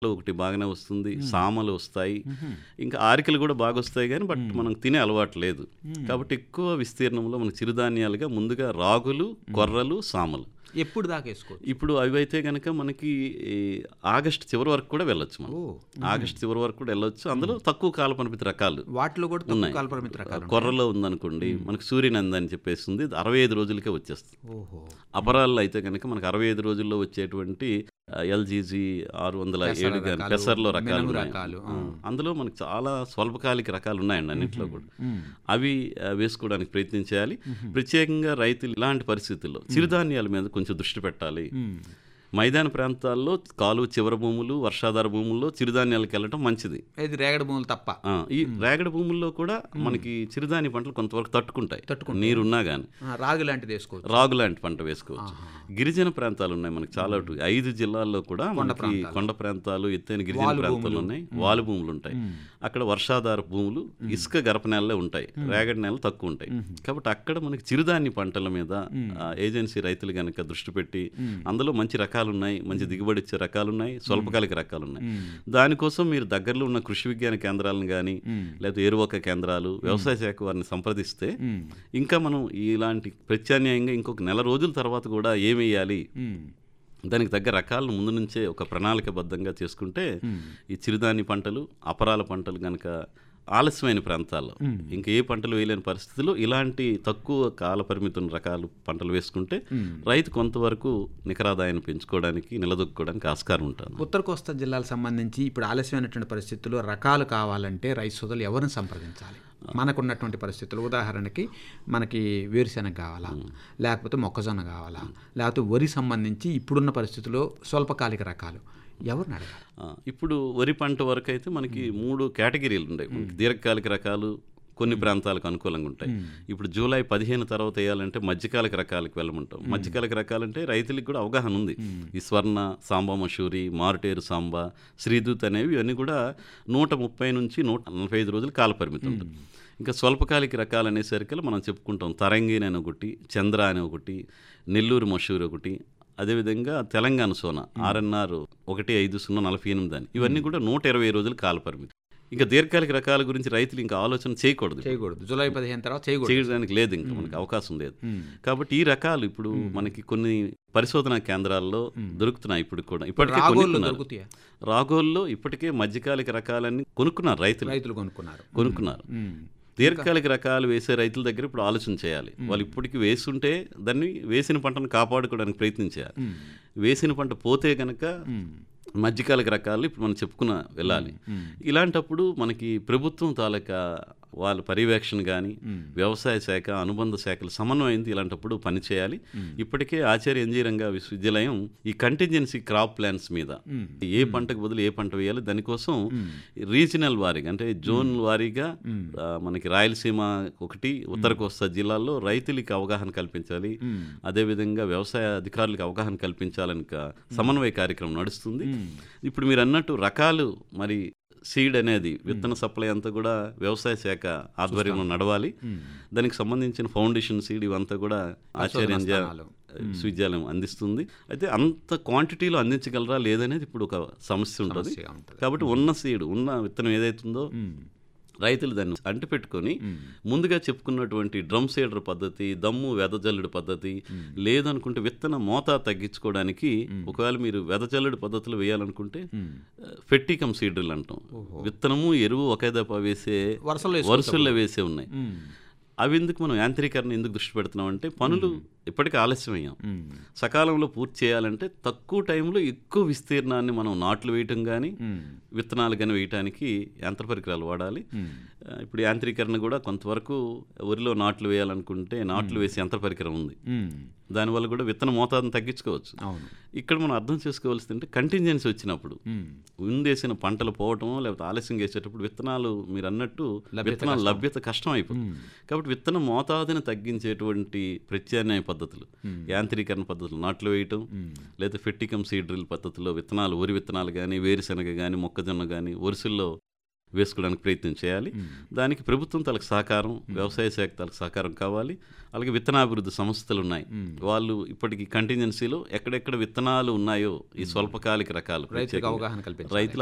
ఒకటి బాగానే వస్తుంది సామలు వస్తాయి ఇంకా ఆరికలు కూడా బాగా వస్తాయి కానీ బట్ మనం తినే అలవాటు లేదు కాబట్టి ఎక్కువ విస్తీర్ణంలో మన చిరుధాన్యాలుగా ముందుగా రాగులు కొర్రలు సామలు ఎప్పుడు దాకా వేసుకోవచ్చు ఇప్పుడు అవి అయితే కనుక మనకి ఈ ఆగస్ట్ చివరి వరకు కూడా వెళ్ళొచ్చు మనం ఓ ఆగస్ట్ చివరి వరకు కూడా వెళ్ళొచ్చు అందులో తక్కువ కాల పరిమితి రకాలు వాటిలో కూడా తక్కువ కాలపరిమితి రకాలు ఉన్నాయి. కొర్రలో ఉందనుకోండి మనకి సూర్యనంది అని చెప్పేస్తుంది అరవై ఐదు రోజులకే వచ్చేస్తుంది ఓహో అపరాల్లో అయితే కనుక మనకి అరవై ఐదు రోజుల్లో వచ్చేటువంటి ఎల్జీజీ ఆరు వందల పెసర ఏడు కానీ రకాలు, పెసర్లో రకాలు మినుము ఉన్నాయి. రకాలు, ఆ, అందులో మనకి చాలా స్వల్పకాలిక రకాలు ఉన్నాయండి అన్నింటిలో కూడా మ్మ్. అవి ఆ, వేసుకోవడానికి ప్రయత్నం చేయాలి ప్రత్యేకంగా రైతులు ఇలాంటి పరిస్థితుల్లో చిరుధాన్యాల మీద కొంచెం దృష్టి పెట్టాలి మ్మ్. మైదాన ప్రాంతాల్లో కాలువ చివరి భూములు వర్షాధార భూముల్లో చిరుధాన్యాలకు వెళ్ళటం మంచిది ఇది రేగడి భూములు తప్ప ఆ, ఈ రేగడి భూముల్లో కూడా మనకి చిరుధాన్య పంటలు కొంతవరకు తట్టుకుంటాయి తట్టుకుంటాయి. నీరున్నా కానీ ఆ, రాగి లాంటిది వేసుకోవచ్చు రాగు లాంటి పంట వేసుకోవచ్చు గిరిజన ప్రాంతాలు ఉన్నాయి మనకి చాలా అటు ఐదు జిల్లాల్లో కూడా మనకి కొండ ప్రాంతాలు ఎత్తైన గిరిజన ప్రాంతాలు ఉన్నాయి వాలు భూములు ఉంటాయి అక్కడ వర్షాధార భూములు ఇసుక గరప నేలలే ఉంటాయి రేగడి నేలలు తక్కువ ఉంటాయి కాబట్టి అక్కడ మనకి చిరుధాన్య పంటల మీద ఆ, ఏజెన్సీ రైతులు కనుక దృష్టి పెట్టి అందులో మంచి రకాలు ఉన్నాయి మంచి దిగుబడి ఇచ్చే రకాలు ఉన్నాయి స్వల్పకాలిక రకాలు ఉన్నాయి దానికోసం మీరు దగ్గరలో ఉన్న కృషి విజ్ఞాన కేంద్రాలను కానీ లేదా ఏరువాక కేంద్రాలు వ్యవసాయ శాఖ వారిని సంప్రదిస్తే మ్మ్. ఇంకా మనం ఇలాంటి ప్రత్యామ్నాయంగా ఇంకొక నెల రోజుల తర్వాత కూడా ఏమి వేయాలి మ్మ్. దానికి తగ్గ రకాలను ముందు నుంచే ఒక ప్రణాళికబద్ధంగా చేసుకుంటే ఈ చిరుధాన్య పంటలు అపరాల పంటలు కనుక ఆలస్యమైన ప్రాంతాల్లో ఇంకా ఏ పంటలు వేయలేని పరిస్థితుల్లో ఇలాంటి తక్కువ కాల పరిమితి ఉన్న రకాలు పంటలు వేసుకుంటే రైతు కొంతవరకు నికరాదాయాన్ని పెంచుకోవడానికి నిలదొక్కుకోవడానికి ఆస్కారం ఉంటుంది ఉత్తర కోస్తా జిల్లాలకు సంబంధించి ఇప్పుడు ఆలస్యమైనటువంటి పరిస్థితుల్లో రకాలు కావాలంటే రైతు సోదరులు ఎవరిని సంప్రదించాలి మనకున్నటువంటి పరిస్థితులు ఉదాహరణకి మనకి వేరుశెనగ కావాలా లేకపోతే మొక్కజొన్న కావాలా లేకపోతే వరి సంబంధించి ఇప్పుడున్న పరిస్థితుల్లో స్వల్పకాలిక రకాలు ఎవరిని అడగాలి ఆ, ఇప్పుడు వరి పంట వరకు అయితే మనకి మూడు కేటగిరీలు ఉన్నాయి మనకి దీర్ఘకాలిక రకాలు కొన్ని ప్రాంతాలకు అనుకూలంగా ఉంటాయి ఇప్పుడు జూలై పదిహేను తర్వాత వేయాలంటే మధ్యకాలిక రకాలకు వెళ్ళమంటాం మధ్యకాలిక రకాలంటే రైతులకు కూడా అవగాహన ఉంది ఈ స్వర్ణ సాంబా మషూరి మారుటేరు సాంబా శ్రీదూత్ అనేవి ఇవన్నీ కూడా నూట ముప్పై నుంచి నూట నలభై ఐదు రోజులు కాల పరిమితి ఉంటుంది ఇంకా స్వల్పకాలిక రకాలు అనేసరికి మనం చెప్పుకుంటాం తరంగిణి అని ఒకటి చంద్ర అని ఒకటి నెల్లూరు మషూరి ఒకటి అదేవిధంగా తెలంగాణ సోన ఆర్ఎన్ఆర్ ఒకటి ఐదు సున్నా నలభై ఎనిమిది అని ఇవన్నీ కూడా నూట ఇరవై రోజులు కాల పరిమితి ఇంకా దీర్ఘకాలిక రకాల గురించి రైతులు ఇంకా ఆలోచన చేయకూడదు చేయకూడదు జూలై పదిహేను తర్వాత చేయకూడదు చేయడానికి లేదు ఇంకా మనకి అవకాశం లేదు కాబట్టి ఈ రకాలు ఇప్పుడు మనకి కొన్ని పరిశోధనా కేంద్రాల్లో దొరుకుతున్నాయి ఇప్పుడు కూడా ఇప్పటికే రాగోళ్ళు కొనుక్కున్నారు దొరుకుతాయా రాగోల్లో ఇప్పటికే మధ్యకాలిక రకాలన్నీ కొనుక్కున్నారు రైతులు రైతులు కొనుక్కున్నారు కొనుక్కున్నారు మ్మ్. దీర్ఘకాలిక రకాలు వేసే రైతుల దగ్గర ఇప్పుడు ఆలోచన చేయాలి వాళ్ళు ఇప్పటికి వేస్తుంటే దాన్ని వేసిన పంటను కాపాడుకోవడానికి ప్రయత్నం చేయాలి వేసిన పంట పోతే కనుక మధ్యకాలిక రకాలు ఇప్పుడు మనం చెప్పుకున్న వెళ్ళాలి ఇలాంటప్పుడు మనకి ప్రభుత్వం తాలూకా వాళ్ళ పర్యవేక్షణ కానీ వ్యవసాయ శాఖ అనుబంధ శాఖల సమన్వయంతో ఇలాంటప్పుడు పనిచేయాలి ఇప్పటికే ఆచార్య ఎన్జీ రంగా విశ్వవిద్యాలయం ఈ కంటింజెన్సీ క్రాప్ ప్లాన్స్ మీద ఏ పంటకు బదులు ఏ పంట వేయాలి దానికోసం రీజనల్ వారీగా అంటే జోన్ వారీగా ఆ, మనకి రాయలసీమ ఒకటి ఉత్తర కోస్తా జిల్లాల్లో రైతులకి అవగాహన కల్పించాలి అదేవిధంగా వ్యవసాయ అధికారులకు అవగాహన కల్పించాలని ఒక సమన్వయ కార్యక్రమం నడుస్తుంది ఇప్పుడు మీరు అన్నట్టు రకాలు మరి సీడ్ అనేది విత్తన సప్లై అంతా కూడా వ్యవసాయ శాఖ ఆధ్వర్యంలో నడవాలి దానికి సంబంధించిన ఫౌండేషన్ సీడ్ ఇవంతా కూడా ఆచార్య స్థానాలు. విశ్వవిద్యాలయం అందిస్తుంది అయితే అంత క్వాంటిటీలో అందించగలరా లేదనేది ఇప్పుడు ఒక సమస్య ఉంటుంది సమస్యగా ఉంటుంది. కాబట్టి ఉన్న సీడ్ ఉన్న విత్తనం ఏదైతుందో రైతులు దాన్ని అంటిపెట్టుకొని ముందుగా చెప్పుకున్నటువంటి డ్రమ్ సీడర్ పద్ధతి దమ్ము వెదజల్లుడు పద్ధతి లేదనుకుంటే విత్తన మోతా తగ్గించుకోవడానికి ఒకవేళ మీరు వెదజల్లుడు పద్ధతిలో వేయాలనుకుంటే ఫెట్టికమ్ సీడర్లు అంటాం విత్తనము ఎరువు ఒకే దఫా వేసే వరుసలో వేసుకోవచ్చు. వరుసల్లో వేసే ఉన్నాయి మ్మ్. అవి ఎందుకు మనం యాంత్రీకరణ ఎందుకు దృష్టి పెడుతున్నాం అంటే పనులు ఇప్పటికీ ఆలస్యం అయ్యాం మ్మ్. సకాలంలో పూర్తి చేయాలంటే తక్కువ టైంలో ఎక్కువ విస్తీర్ణాన్ని మనం నాట్లు వేయటం కానీ మ్మ్. విత్తనాలు కానీ వేయటానికి యంత్ర పరికరాలు వాడాలి ఆ, ఇప్పుడు యాంత్రీకరణ కూడా కొంతవరకు వరిలో నాట్లు వేయాలనుకుంటే నాట్లు వేసే యంత్ర పరికరం ఉంది మ్మ్. దానివల్ల కూడా విత్తన మోతాదును తగ్గించుకోవచ్చు అవును ఇక్కడ మనం అర్థం చేసుకోవాల్సింది అంటే కంటింజెన్సీ వచ్చినప్పుడు మ్మ్. ఉందేసిన పంటలు పోవటమో లేకపోతే ఆలస్యం చేసేటప్పుడు విత్తనాలు మీరు అన్నట్టు విత్తనాల లభ్యత కష్టం అయిపోతుంది కాబట్టి విత్తన మోతాదుని తగ్గించేటువంటి ప్రత్యామ్నాయ పద్ధతులు యాంత్రీకరణ పద్ధతులు నాట్లు వేయటం లేదా ఫెట్టికమ్ సీడ్ డ్రిల్ పద్ధతిలో విత్తనాలు వరి విత్తనాలు కానీ వేరుశెనగ కానీ మొక్కజొన్న కానీ వరుసల్లో వేసుకోవడానికి ప్రయత్నం చేయాలి దానికి ప్రభుత్వం తలకు సహకారం వ్యవసాయ శాఖ తలకు సహకారం కావాలి అలాగే విత్తనాభివృద్ధి సంస్థలు ఉన్నాయి వాళ్ళు ఇప్పటికి కంటింజెన్సీలో ఎక్కడెక్కడ విత్తనాలు ఉన్నాయో ఈ స్వల్పకాలిక రకాలు రైతులకు అవగాహన కల్పించాలి రైతులు